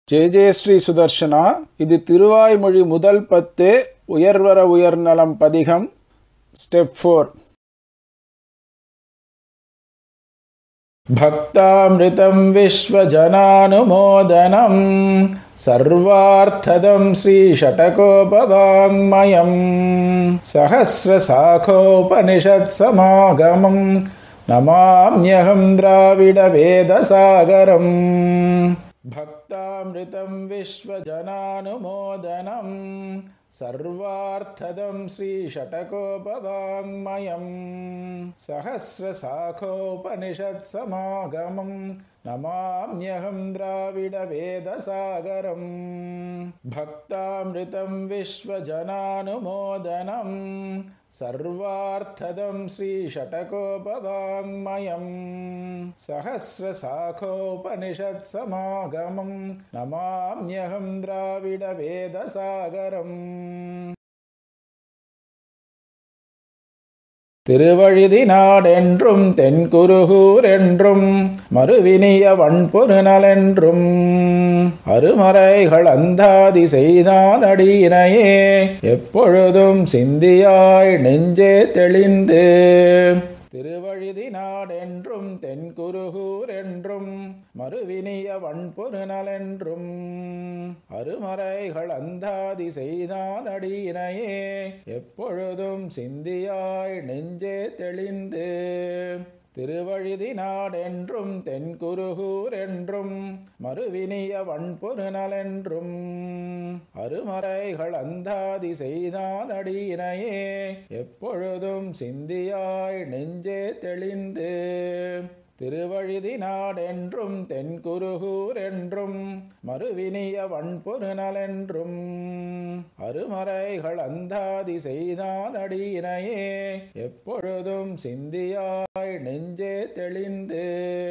J J Sri Sudarshana இது திருவாய்மொழி முதல் பத்து உயர்வர உயர்நலம் பதிகம் ஸ்டெப் ஃபோர் भक्तामृतं विश्वजनानुमोदनं सर्वार्थदं श्रीषटकोपवाङ्मयं सहस्रशाखोपनिषत्समागमं नमाम्यहं द्राविडवेदसागरम् भक्तामृतं विश्वजनानुमोदनं सर्वार्थदं श्रीषटकोपवाङ्मयं सहस्रशाखोपनिषत्समागमं नमाम्यहं द्राविडवेदसागरम् भक्तामृतं विश्वजनानुमोदनं सर्वार्थदं श्रीषटकोपवाङ्मयं सहस्रशाखोपनिषत्समागमं नमाम्यहं द्राविडवेदसागरम् திருவழுதி நாடென்றும் தென்குருகூர் என்றும் மறுவினிய வன்பொருநலென்றும் அருமறைகள் அந்தாதி செய்தான் அடியினையே எப்பொழுதும் சிந்தியாய் நெஞ்சே தெளிந்து திருவழுதி நாடென்றும் தென்குருகூர் என்றும் மறுவினிய வன்பொருநலென்றும் அருமறைகள் அந்தாதி செய்தான் அடியினையே எப்பொழுதும் சிந்தியாய் நெஞ்சே தெளிந்து திருவழுதி நாடென்றும் தென்குருகூர் என்றும் மறுவினிய வன்பொருநலென்றும் அருமறைகள் அந்தாதி செய்தான் அடியினையே எப்பொழுதும் சிந்தியாய் நெஞ்சே தெளிந்து திருவழுதி நாடென்றும் தென்குருகூர் என்றும் மறுவினிய வன்பொருநலென்றும் அருமறைகள் அந்தாதி செய்தான் அடியினையே எப்பொழுதும் சிந்தியாய் நெஞ்சே தெளிந்து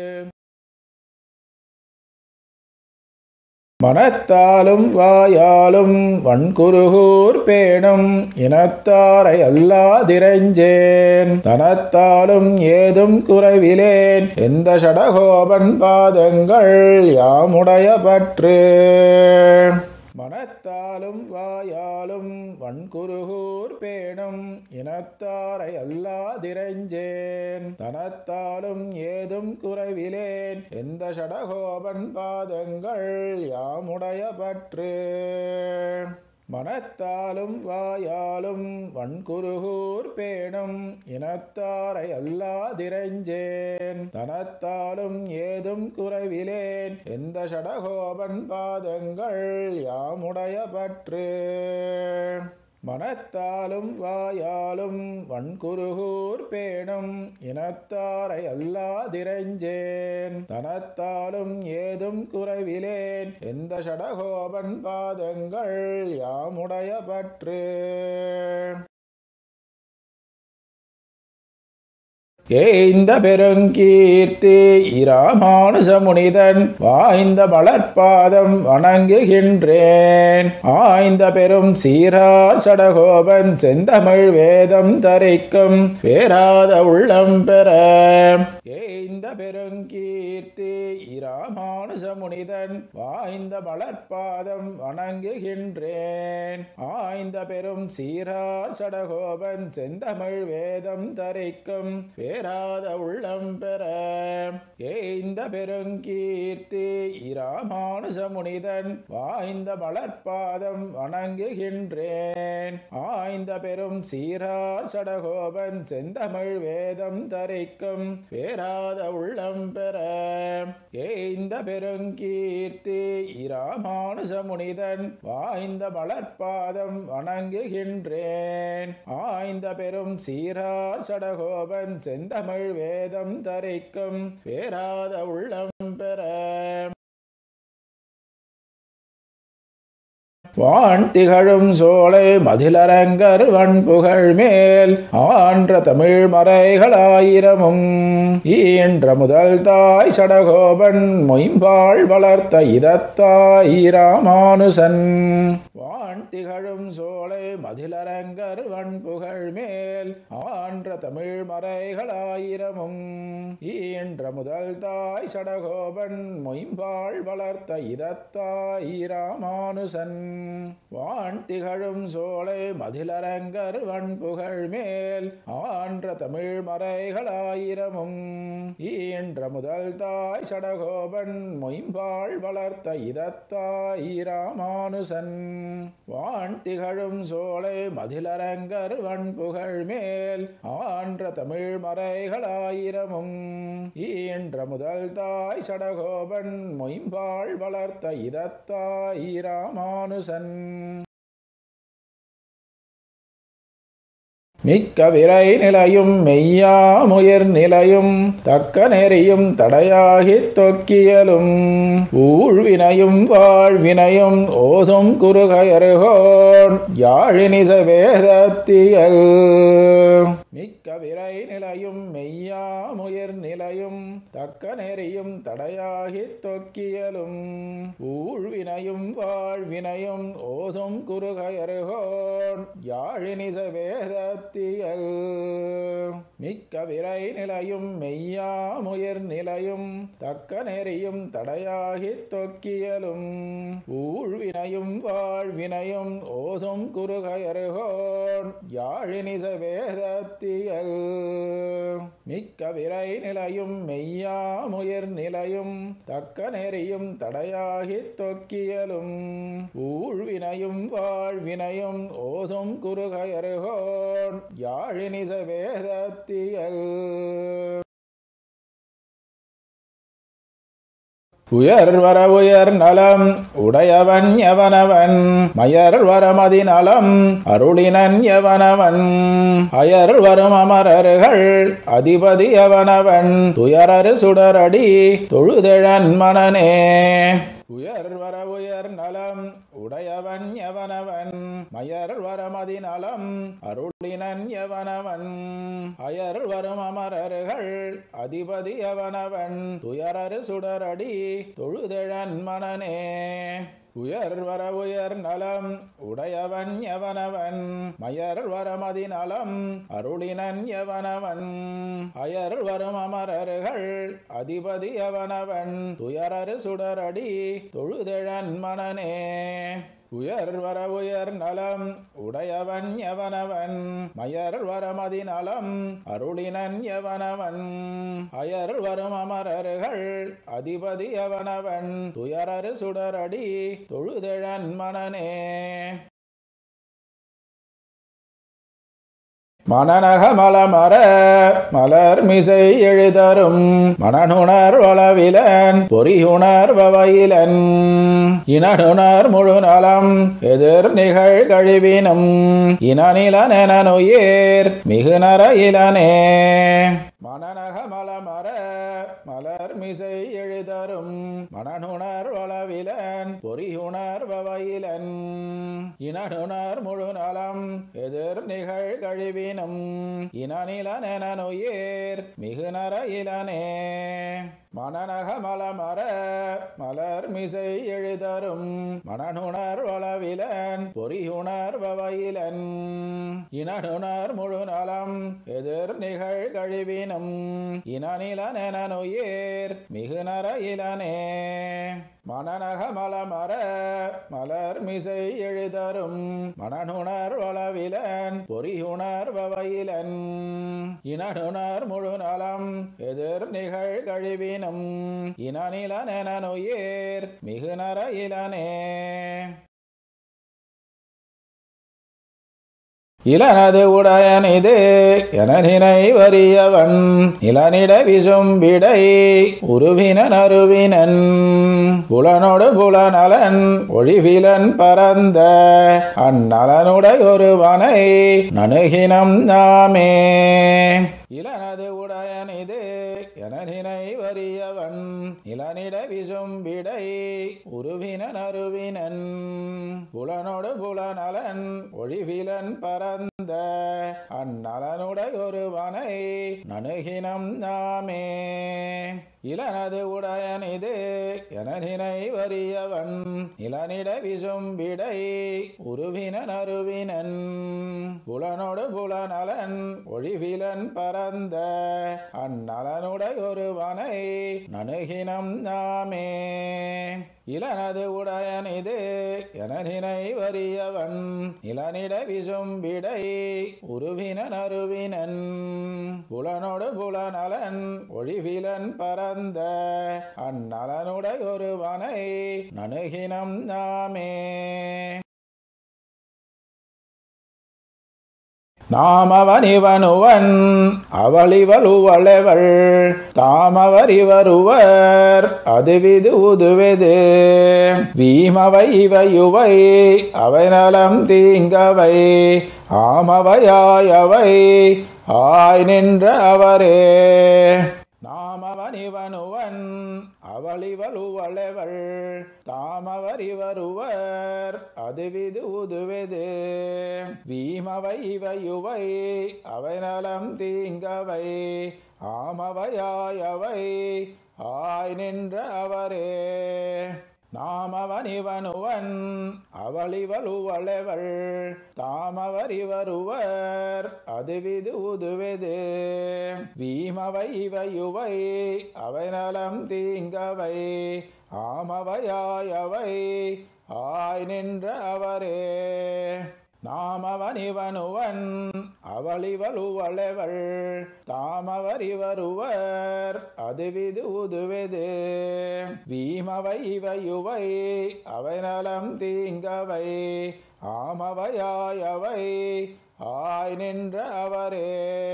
மனத்தாலும் வாயாலும் வன்குருகூர் பேணும் இனத்தாரை அல்லாதிரைஞ்சேன் தனத்தாலும் ஏதும் குறைவிலேன் எந்த சடகோபன் பாதங்கள் யாமுடைய பற்று மனத்தாலும் வாயாலும் வன்குருகூர் பேணும் இனத்தாரை அல்லாதிரைஞ்சேன் தனத்தாலும் ஏதும் குறைவிலேன் எந்த சடகோபன் பாதங்கள் யாமுடைய பற்று மனத்தாலும் வாயாலும் வன்குருகூர் பேணும் இனத்தாரை அல்லாதிரைஞ்சேன் தனத்தாலும் ஏதும் குறைவிலேன் எந்த சடகோபன் பாதங்கள் யாமுடைய பற்று மனத்தாலும் வாயாலும் வன்குருகூர் பேணும் இனத்தாரை அல்லாதிரைஞ்சேன் தனத்தாலும் ஏதும் குறைவிலேன் எந்த சடகோபன் பாதங்கள் யாமுடைய பற்று ஏய்ந்த பெருங்கீர்த்தி இராமானுஜ முனிதன் வாய்ந்த மலர்பாதம் வணங்குகின்றேன் ஆய்ந்த பெரும் சீரார் சடகோபன் செந்தமிழ் வேதம் தரிக்கும் பேராத உள்ளம் பெற ஏய்ந்த பெருங்கீர்த்தி இராமானுஜ முனிதன் வாய்ந்த மலர்பாதம் வணங்குகின்றேன் ஆய்ந்த பெரும் சீரார் சடகோபன் செந்தமிழ் வேதம் தரிக்கும் பேராத உள்ளம் பெற ஏய்ந்த பெருங்கீர்த்தி இராமானுஜ முனிதன் வாய்ந்த மலர்பாதம் வணங்குகின்றேன் ஆய்ந்த பெரும் சீரார் சடகோபன் செந்தமிழ் வேதம் தரிக்கும் பேராத உள்ளம் பெற ஏய்ந்த பெருங்கீர்த்தி இராமானுஜ முனிதன் வாய்ந்த மலர்பாதம் வணங்குகின்றேன் ஆய்ந்த பெரும் சீரார் சடகோபன் செந்தமிழ் வேதம் தரிக்கும் பேராத உள்ளம் பெற வான் திகழும் சோலை மதிலரங்கர் வன்புகழ் மேல் ஆன்ற தமிழ் மறைகளாயிரமும் ஈன்ற முதல் தாய் சடகோபன் மொயம்பாள் வளர்த்த இதத்தாய் ராமானுசன் வான் திகழும் சோலை மதிலரங்கர் வன்புகழ் மேல் ஆன்ற தமிழ் மறைகளாயிரமும் ஈன்ற முதல் தாய் சடகோபன் மொயம்பாள் வளர்த்த இதத்தாய் ராமானுசன் வான் திகழும் சோலை மதிலரங்கர் வன்புகழ் மேல் ஆன்ற தமிழ் மறைகளாயிரமும் ஈன்ற முதல் தாய் சடகோபன் மொயம்பாள் வளர்த்த இதத்தாய் ராமானுசன் வான் திகழும் சோலை மதிலரங்கர் வன்புகழ் மேல் ஆன்ற தமிழ் மறைகளாயிரமும் ஈன்ற முதல் தாய் சடகோபன் மொயம்பாள் வளர்த்த இதத்தாய் ராமானுசன் மிக்க விரை நிலையும் மெய்யாமுயிர் நிலையும் தக்க நெறியும் தடையாகித் தொக்கியலும் ஊழ்வினையும் வாழ்வினையும் ஓதும் குறுகையருகோன் யாழினிச வேதத்தியல் மிக்க விரை நிலையும் மெய்யாமுயிர் நிலையும் தக்க நெறியும் தடையாகித் தொக்கியலும் ஊழ்வினையும் வாழ்வினையும் ஓதும் குறுகையருகோன் யாழினிச வேதத்தியல் மிக்க விரை நிலையும் மெய்யாமுயிர் நிலையும் தக்க நெறியும் தடையாகித் தொக்கியலும் ஊழ்வினையும் வாழ்வினையும் ஓதும் குறுகையருகோன் யாழினிச வேதத்தியல் மிக்க விரை நிலையும் மெய்யாமுயிர் நிலையும் தக்க நெறியும் தடையாகித் தொக்கியலும் ஊழ்வினையும் வாழ்வினையும் ஓதும் குறுகையருகோன் யாழினிச வேதத்தியல் உயர் வர உயர் நலம் உடையவன் எவனவன் மயர் வரமதி நலம் அருளினன் எவனவன் அயர் வரும் அமரர்கள் அதிபதி எவனவன் துயரரு சுடரடி தொழுதழன் மனனே உயர் வர உயர் நலம் உடையவன் எவனவன் மயர் வரமதி நலம் அருளினன் எவனவன் அயர் வரும் அமரர்கள் அதிபதி எவனவன் துயரரு சுடரடி தொழுதழன் மனனே உயர் வர உயர் நலம் உடையவன் எவனவன் மயர் வரமதி நலம் அருளினன் எவனவன் அயர் வரும் அமரர்கள் அதிபதி எவனவன் துயரரு சுடரடி தொழுதழன் மனனே உயர் வர உயர் நலம் உடையவன் எவனவன் மயர் வரமதி நலம் அருளினன் எவனவன் அயர் வரும் அமரர்கள் அதிபதி எவனவன் துயரரு சுடரடி தொழுதழன் மனனே மனநக மலமர மலர் மிசை எழுதரும் மனனுணர் வளவிலன் பொறியுணர் வவையிலன் இனனுணர் முழு நலம் எதிர் நிகழ் கழிவினும் இனநிலனெனுயேர் மிகுநர இளனே மனநக மலமர மலர் மிசை எழுதரும் மனனுணர் வளவிலன் பொறியுணர் வவையிலன் இனனுணர் முழு நலம் எதிர் நிகழ் கழிவினும் இனநிலனெனுயேர் மிகுநர இளனே மனநக மலமர மலர் மிசை எழுதரும் மனனுணர் வளவிலன் பொறியுணர் வவையிலன் இனனுணர் முழு நலம் எதிர் நிகழ் கழிவினும் இனநிலனெனுயேர் மிகுநர இளனே மனநக மலமர மலர் மிசை எழுதரும் மனனுணர் வளவிலன் பொறியுணர் வவையிலன் இனனுணர் முழு நலம் எதிர் நிகழ் கழிவினும் இனநிலனெனுயேர் மிகுநர இளனே இளனது உடையனிது என நினைவறியவன் இளனிட விசும்பிடை உருவினன் அருவினன் புலனொடு புலநலன் ஒழிவிலன் பரந்த அந்நலனுடைய ஒருவனை நணுகினம் நாமே இளனது உடையன் இது என நினைவறியவன் இளனிட விசும்பிடை உருவினன் அருவினன் புலனோடு புலநலன் ஒழிவிலன் பரந்த அந்நலனுடைய ஒருவனை நணுகினம் நாமே இளனது உடையன் இது என நினைவறியவன் இளனிட விசும்பிடை உருவினன் அருவினன் புலனோடு புலநலன் ஒழிவிலன் பரந்த அந்நலனுடைய ஒருவனை நணுகினம் நாமே இளனது உடையன் இது என நினைவறியவன் இளனிட விசும்பிடை உருவினன் அருவினன் புலனோடு புலநலன் ஒழிவிலன் பரந்த அந்நலனுடைய ஒருவனை நணுகினம் நாமே நாமவனிவனுவன் அவளிவளுவளவள் தாமவரிவருவர் அதுவிது உதுவெது வீமவை இவையுவை அவை நலம் தீங்கவை ஆமவையாயவை ஆய் நின்ற அவரே நாமவனிவனுவன் அவளிவளுவளவள் தாமவரிவருவர் அதுவிது உதுவெது வீமவை இவையுவை அவை நலம் தீங்கவை ஆமவையாயவை ஆய் நின்ற அவரே நாமவனிவனுவன் அவளிவளுவளவள் தாமவரிவருவர் அதுவிது உதுவெது வீமவை இவையுவை அவை நலம் தீங்கவை ஆமவையாயவை ஆய் நின்ற அவரே நாமவனிவனுவன் அவளிவளுவளவள் தாமவரிவருவர் அதுவிது உதுவெது வீமவை இவையுவை அவை நலம் தீங்கவை ஆமவையாயவை ஆய் நின்ற அவரே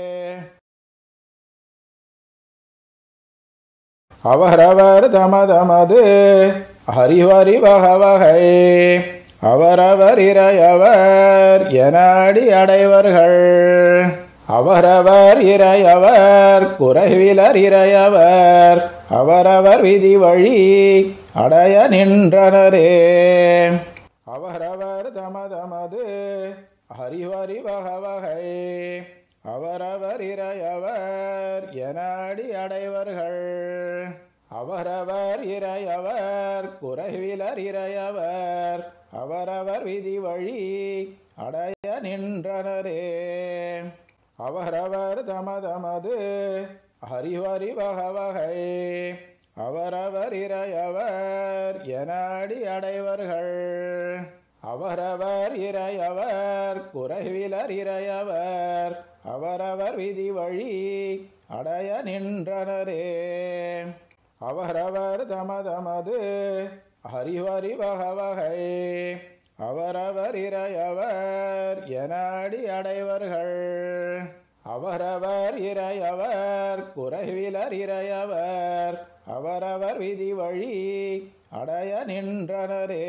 அவரவர் தமதமது ஹரிவரி வகவகை அவரவர் இறையவர் என அடி அடைவர்கள் அவரவர் இறையவர் குறைவிலர் இறையவர் அவரவர் விதி வழி அடைய நின்றனரே அவரவர் தமதமது ஹரிவரி வகவகை அவரவர் இறையவர் என அடி அடைவர்கள் அவரவர் இறையவர் குறைவிலர் இறையவர் அவரவர் விதி வழி அடைய நின்றனரே அவரவர் தமதமது ஹரிவரி வகவகை அவரவர் இறையவர் என அடி அடைவர்கள் அவரவர் இறையவர் குறைவிலர் இறையவர் அவரவர் விதி வழி அடைய நின்றனரே அவரவர் தமதமது ஹரிவரி வகவகை அவரவர் இறையவர் என அடி அடைவர்கள் அவரவர் இறையவர் குறைவிலர் இறையவர் அவரவர் விதி வழி அடைய நின்றனரே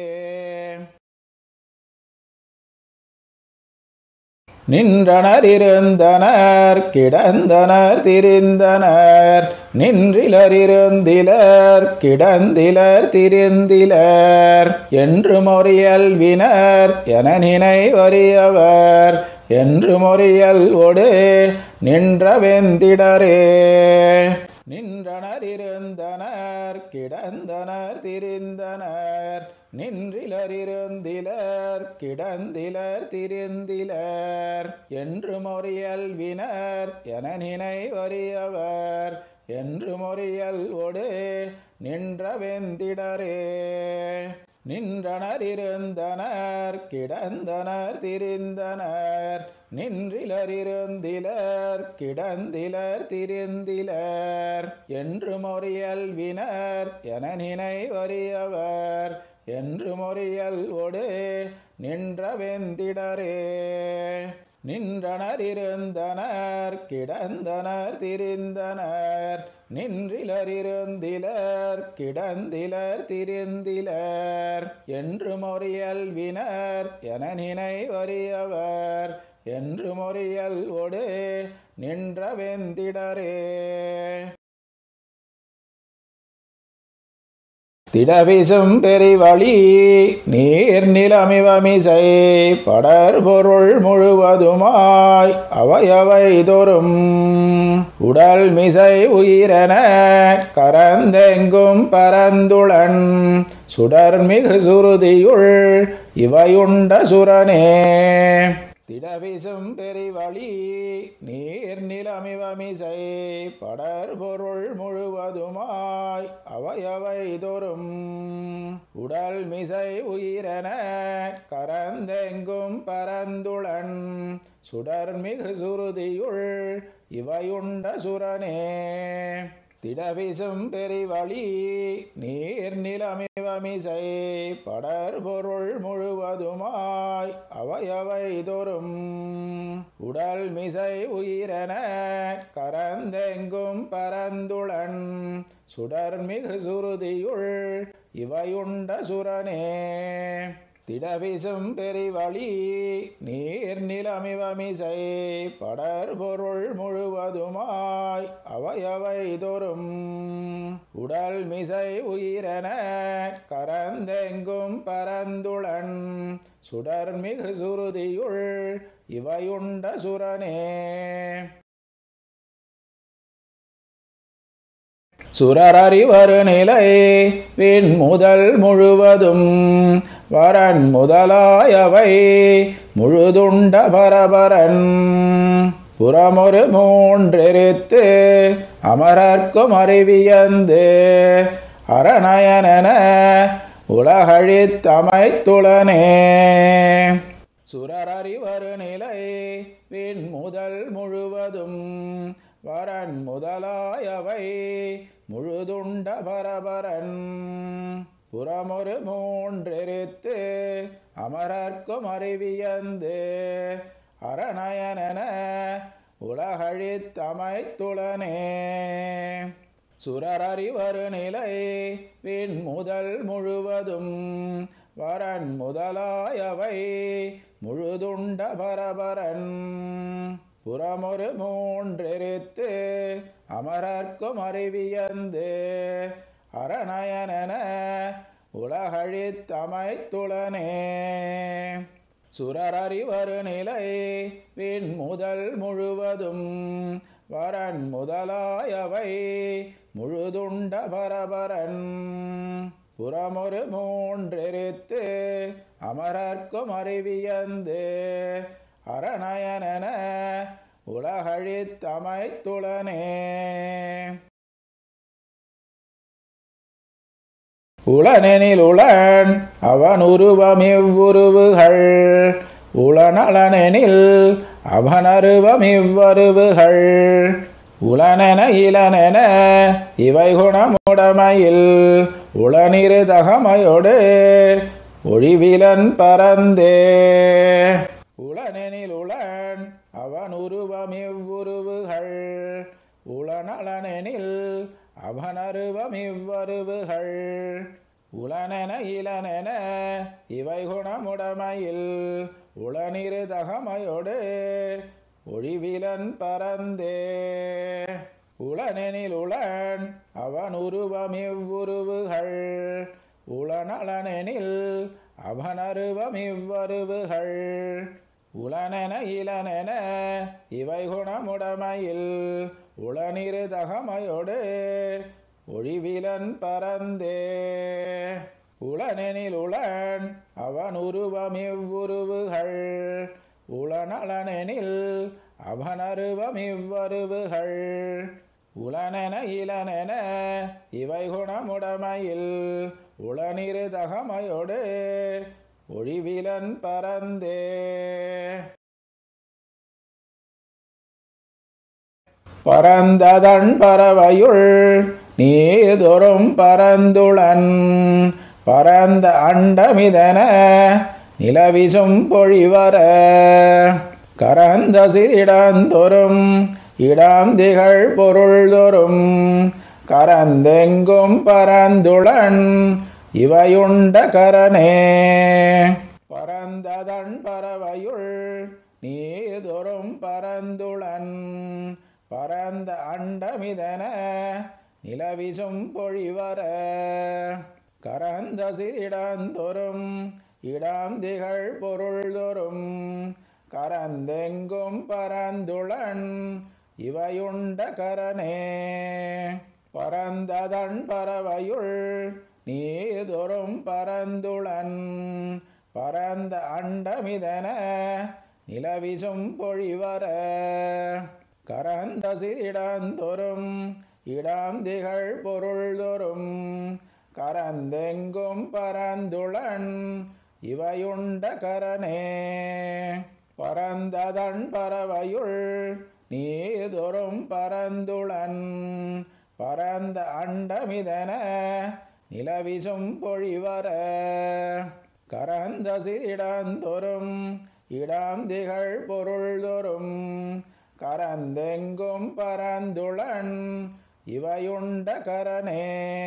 நின்றனர் இருந்தனர் கிடந்தனர் திரிந்தனர் நின்றிலர் இருந்திலர் கிடந்திலர் திரிந்திலர் என்று மொழியல்வினர் என நினைவறியவர் என்று மொழியல் ஒடு நின்ற வெந்திடரே நின்றனர் இருந்தனர் கிடந்தனர் திரிந்தனர் நின்றிலர் இருந்திலர் கிடந்திலர் திரிந்திலர் என்று மொழியல்வினர் என நினைவறியவர் என்று மொழியல் ஒடு நின்ற வெந்திடரே நின்றனர் இருந்தனர் கிடந்தனர் திரிந்தனர் நின்றிலர் இருந்திலர் கிடந்திலர் திரிந்திலர் என்று மொழியல்வினர் என நினைவறியவர் என்று மொழியல் ஒடு நின்ற வெந்திடரே நின்றனர் இருந்தனர் கிடந்தனர் திரிந்தனர் நின்றிலர் இருந்திலர் கிடந்திலர் திரிந்திலர் என்று மொழியல்வினர் என நினைவறியவர் என்று மொழியல் ஒடு நின்ற வெந்திடரே திடவிசும் பெரிவழி நீர் நிலமிவமிசை படர் பொருள் முழுவதுமாய் அவையவை தோறும் உடல் மிசை உயிரென கரந்தெங்கும் பரந்துளன் சுடர்மிகு சுருதியுள் இவையுண்ட சுரனே திடவிசும் பெரிவழி நீர் நிலமிவமிசை படர் பொருள் முழுவதுமாய் அவையவை தோறும் உடல் மிசை உயிரென கரந்தெங்கும் பரந்துளன் சுடர்மிகு சுருதியுள் இவையுண்ட சுரனே திடவிசும் பெரிவழி நீர் நிலமிவமிசை படர் பொருள் முழுவதுமாய் அவையவை தோறும் உடல் மிசை உயிரென கரந்தெங்கும் பரந்துளன் சுடர்மிகு சுருதியுள் இவையுண்ட சுரனே திடவிசும் பெரிவழி நீர் நிலமிவமிசை படர் பொருள் முழுவதுமாய் அவையவை தோறும் உடல் மிசை உயிரென கரந்தெங்கும் பரந்துளன் சுடர்மிகு சுருதியுள் இவையுண்ட சுரனே சுரறிவரு நிலை விண் முதல் முழுவதும் வரன் முதலாயவை முழுதுண்ட பரபரன் புறமொரு மூன்றெரித்து அமரர்க்கும் அறிவியந்து அரணயனென உலகழித்தமைத்துளனே சுரறிவரு நிலை விண் முதல் முழுவதும் வரன் முதலாயவை முழுதுண்ட பரபரன் புறமொரு மூன்றெரித்து அமரர்க்கும் அறிவியந்து அரணயனென உலகழித்தமைத்துளனே சுரறிவரு நிலை விண் முதல் முழுவதும் வரன் முதலாயவை முழுதுண்ட பரபரன் புறமொரு மூன்றெரித்து அமரர்க்கும் அறிவியந்து அரணயனென உலகழித்தமைத்துளனே சுரறிவரு நிலை விண் முதல் முழுவதும் வரன் முதலாயவை முழுதுண்ட பரபரன் புறமொரு மூன்றெரித்து அமரர்க்கும் அறிவியந்து அரணயனென உலகழித்தமைத்துளனே உளனெனில் உளன் அவன் உருவம் இவ்வுருவுகள் உளநலனெனில் அவனருவம் இவ்வருவுகள் உளனென இளனென இவை குணமுடமையில் உளனிரு தகமையொடு ஒழிவிலன் பரந்தே உளனெனில் உளன் அவன் உருவம் இவ்வுருவுகள் உளநலனெனில் அவனருவம் இவ்வருவுகள் உளனென இளனென இவை குணமுடமையில் உளனிரு தகமையொடு ஒழிவிலன் பரந்தே உளனெனில் உளன் அவன் உருவம் இவ்வுருவுகள் உளநலனெனில் அவனருவம் இவ்வருவுகள் உளனென இளனென இவை குணமுடமையில் உளனிரு தகமையொடு ஒழிவிலன் பரந்தே உளனெனில் உளன் அவன் உருவம் இவ்வுருவுகள் உளநலனெனில் அவனருவம் இவ்வருவுகள் உளனென இளனென இவை குணமுடமையில் உளனிரு தகமையொடு ஒழிவிலன் பரந்தே பரந்ததன் பறவையுள் நீதொரும் பரந்துளன் பரந்த அண்டமிதன நிலவிசும் பொழிவர கரந்த சிறிடந்தொரும் இடம் திகழ் பொருள் தொறும் கரந்தெங்கும் பரந்துளன் இவையுண்ட கரனே பரந்ததன் பறவையுள் நீதொரும் பரந்துளன் பரந்த அண்டமிதன நிலவிசும் பொழிவர கரந்த சிறிடந்தொரும் இடம் திகழ் பொருள் தொறும் கரந்தெங்கும் பரந்துளன் இவையுண்ட கரனே பரந்ததன் பறவையுள் நீதொரும் பரந்துளன் பரந்த அண்டமிதன நிலவிசும் பொழிவர கரந்த சிறிடந்தொரும் இடம் திகழ் பொருள் தொறும் கரந்தெங்கும் பரந்துளன் இவையுண்ட கரனே பரந்ததன் பறவையுள் நீதொரும் பரந்துளன் பரந்த அண்டமிதன நிலவிசும் பொழிவர கரந்த சிறிடந்தொரும் இடம் திகழ் பொருள் தொறும் கரந்தெங்கும் பரந்துளன் இவையுண்ட கரனே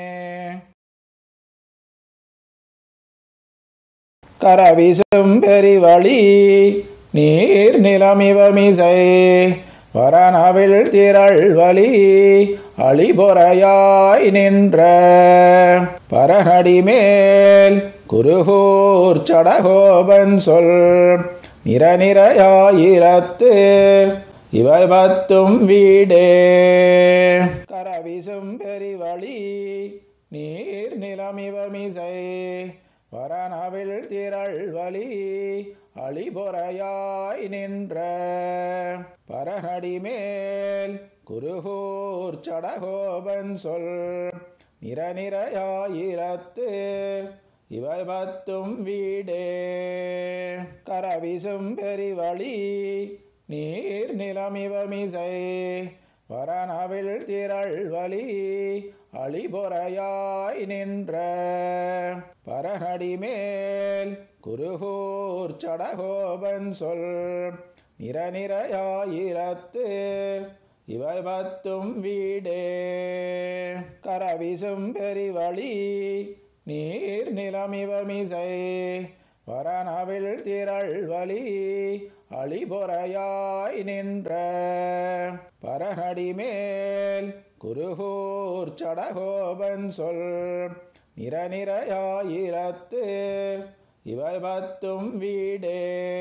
கரவிசும் பெரிவழி நீர் நிலமிவமிசை வரனவில் திரள் வலி அழிபொறையாய் நின்ற பரநடி மேல் குருகூர் சடகோபன் சொல் நிறநிறையாயிரத்து இவை பத்தும் வீடே கரவிசும் பெரிவழி நீர் நிலமிவமிசை வரனவில் திரள் வலி அழிபொறையாய் நின்ற பரநடி மேல் குருகூர் சடகோபன் சொல் நிறநிறையாயிரத்து இவை பத்தும் வீடே கரவிசும் பெரிவழி நீர் நிலமிவமிசை வரனவில் திரள் வலி அழிபொறையாய் நின்ற பரநடி மேல் குருகூர் சடகோபன் சொல் நிறநிறையாயிரத்து இவை பத்தும் வீடே கரவிசும் பெரிவழி நீர் நிலமிவமிசை வரனவில் திரள் வலி அழிபொறையாய் நின்ற பரநடி மேல் குருகூர் சடகோபன் சொல் நிறநிறையாயிரத்து இவை பத்தும் வீடே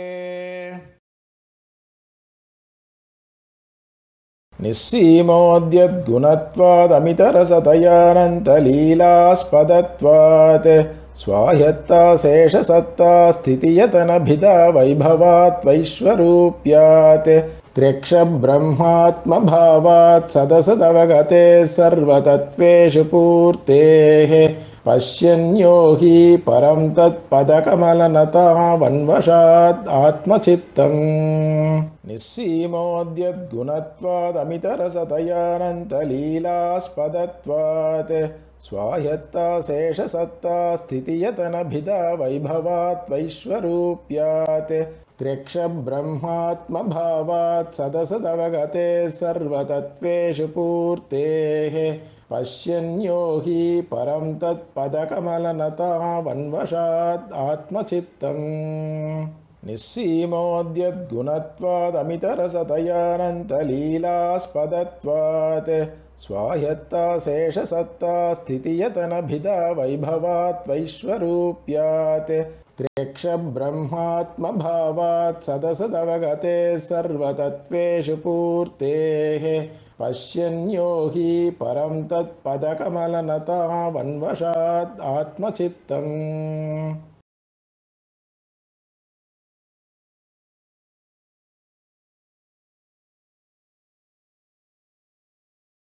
निस्सीमोद्यद्गुणत्वादमितरसतयानन्तलीलास्पदत्वात् स्वायत्ता शेषसत्ता स्थितियतनभिदा वैभवात् वैश्वरूप्यात् त्र्यक्षब्रह्मात्मभावात् सदसदवगते सर्वतत्त्वेषु पूर्तेः पश्यन्यो हि परं तत्पदकमलनता वन्वशात् आत्मचित्तम् निस्सीमोद्यद्गुणत्वादमितरसतयानन्तलीलास्पदत्वात् स्वायत्ता शेषसत्ता स्थितियतनभिदा वैभवात् वैश्वरूप्यात् त्र्यक्षब्रह्मात्मभावात् सदसदवगते सर्वतत्त्वेषु पूर्तेः पश्यन्यो हि परं तत्पदकमलनता वन्वशात् आत्मचित्तम् निस्सीमोद्यद्गुणत्वादमितरसतयानन्तलीलास्पदत्वात् स्वायत्ता शेषसत्ता स्थितियतनभिदा वैभवात् वैश्वरूप्यात् त्र्यक्षब्रह्मात्मभावात् सदसदवगते सर्वतत्त्वेषु पूर्तेः पश्यन्यो हि परं तत्पदकमलनता वन्वशात् आत्मचित्तम्